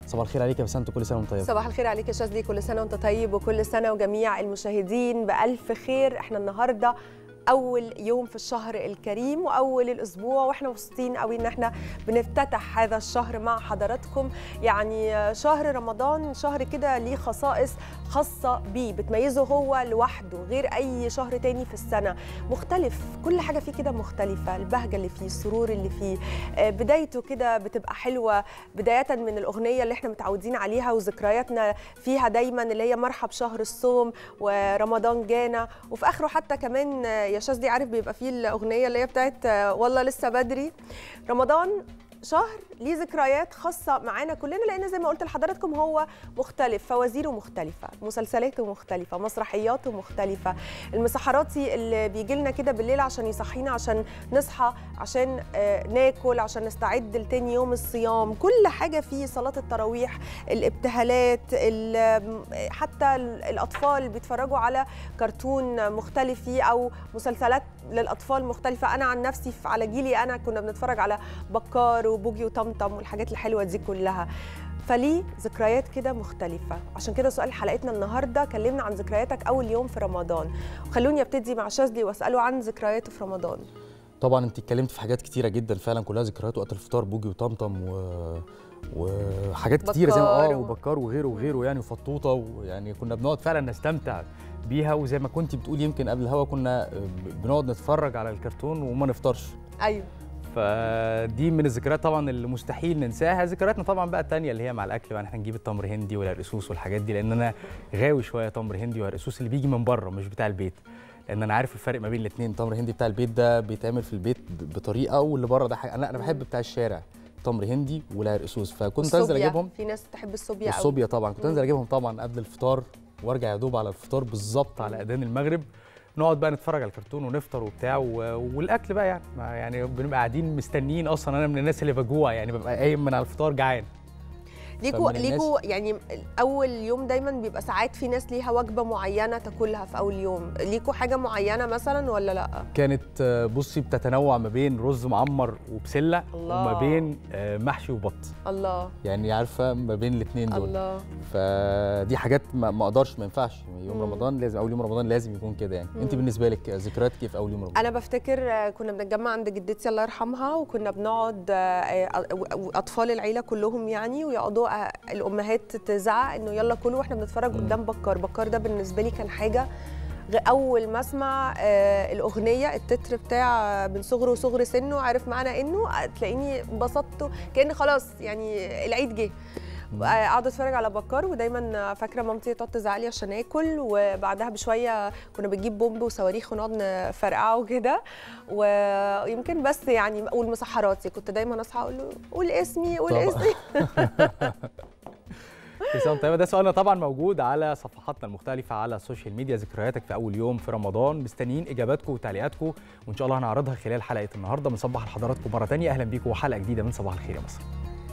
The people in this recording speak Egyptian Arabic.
صباح الخير عليك يا بسنت كل سنه وانت طيب صباح الخير عليك يا شاذلي كل سنه وانت طيب وكل سنه وجميع المشاهدين بالف خير احنا النهارده اول يوم في الشهر الكريم واول الاسبوع واحنا مبسوطين قوي ان احنا بنفتتح هذا الشهر مع حضراتكم يعني شهر رمضان شهر كده ليه خصائص خاصه بيه بتميزه هو لوحده غير اي شهر تاني في السنه مختلف كل حاجه فيه كده مختلفه البهجه اللي فيه السرور اللي فيه بدايته كده بتبقى حلوه بدايه من الاغنيه اللي احنا متعودين عليها وذكرياتنا فيها دايما اللي هي مرحب شهر الصوم ورمضان جانا وفي اخره حتى كمان يا شاذلي عارف بيبقى فيه الاغنيه اللي هي بتاعت والله لسه بدري رمضان شهر ليه ذكريات خاصه معانا كلنا لان زي ما قلت لحضراتكم هو مختلف فوازيره مختلفه مسلسلاته مختلفه مسرحياته مختلفه المسحراتي اللي بيجي لنا كده بالليل عشان يصحينا عشان نصحى عشان ناكل عشان نستعد لتاني يوم الصيام كل حاجه فيه صلاه التراويح الابتهالات حتى الاطفال بيتفرجوا على كرتون مختلف فيه او مسلسلات للاطفال مختلفه انا عن نفسي على جيلي انا كنا بنتفرج على بكار وبوجي وطمطم والحاجات الحلوه دي كلها فليه ذكريات كده مختلفة عشان كده سؤال حلقتنا النهاردة كلمنا عن ذكرياتك أول يوم في رمضان وخلوني أبتدي مع شاذلي وأسأله عن ذكرياته في رمضان طبعا انت اتكلمت في حاجات كتيره جدا فعلا كلها ذكريات وقت الفطار بوجي وطمطم و... وحاجات كتيره زي ما اه وبكار وغيره وغيره يعني وفطوطه ويعني كنا بنقعد فعلا نستمتع بيها وزي ما كنت بتقولي يمكن قبل الهوا كنا بنقعد نتفرج على الكرتون وما نفطرش ايوه فدي من الذكريات طبعا اللي مستحيل ننساها ذكرياتنا طبعا بقى الثانيه اللي هي مع الاكل بقى احنا نجيب التمر هندي والهرقسوس والحاجات دي لان انا غاوي شويه تمر هندي وهرقسوس اللي بيجي من بره مش بتاع البيت لان انا عارف الفرق ما بين الاثنين التمر الهندي بتاع البيت ده بيتعمل في البيت بطريقه واللي بره ده حاجه انا انا بحب بتاع الشارع تمر هندي والهرقسوس فكنت انزل اجيبهم في ناس تحب الصوبيا قوي الصوبيا طبعا كنت انزل اجيبهم طبعا قبل الفطار وارجع يا دوب على الفطار بالظبط على اذان المغرب نقعد بقى نتفرج على الكرتون ونفطر وبتاع والاكل بقى يعني يعني بنبقى قاعدين مستنيين اصلا انا من الناس اللي بجوع يعني ببقى قايم من على الفطار جعان ليكوا ليكوا يعني اول يوم دايما بيبقى ساعات في ناس ليها وجبه معينه تاكلها في اول يوم ليكوا حاجه معينه مثلا ولا لا كانت بصي بتتنوع ما بين رز معمر وبسله الله. وما بين محشي وبط الله يعني عارفه ما بين الاثنين دول الله فدي حاجات ما اقدرش ما ينفعش يوم مم. رمضان لازم اول يوم رمضان لازم يكون كده يعني مم. انت بالنسبه لك ذكرياتك كيف اول يوم رمضان انا بفتكر كنا بنتجمع عند جدتي الله يرحمها وكنا بنقعد اطفال العيله كلهم يعني ويقعدوا الامهات تزعق انه يلا كلوا واحنا بنتفرج مم. قدام بكار بكار ده بالنسبه لي كان حاجه اول ما اسمع آه الاغنيه التتر بتاع من صغره وصغر سنه عارف معنى انه تلاقيني انبسطت كان خلاص يعني العيد جه اقعد اتفرج على بكار ودايما فاكره مامتي تقعد تزعق لي عشان اكل وبعدها بشويه كنا بنجيب بومب وصواريخ ونقعد نفرقعه وكده ويمكن بس يعني والمسحراتي كنت دايما اصحى اقول له قول اسمي قول اسمي كل طيب ده سؤالنا طبعا موجود على صفحاتنا المختلفة على السوشيال ميديا ذكرياتك في أول يوم في رمضان مستنيين إجاباتكم وتعليقاتكم وإن شاء الله هنعرضها خلال حلقة النهاردة بنصبح لحضراتكم مرة تانية أهلا بيكم وحلقة جديدة من صباح الخير يا مصر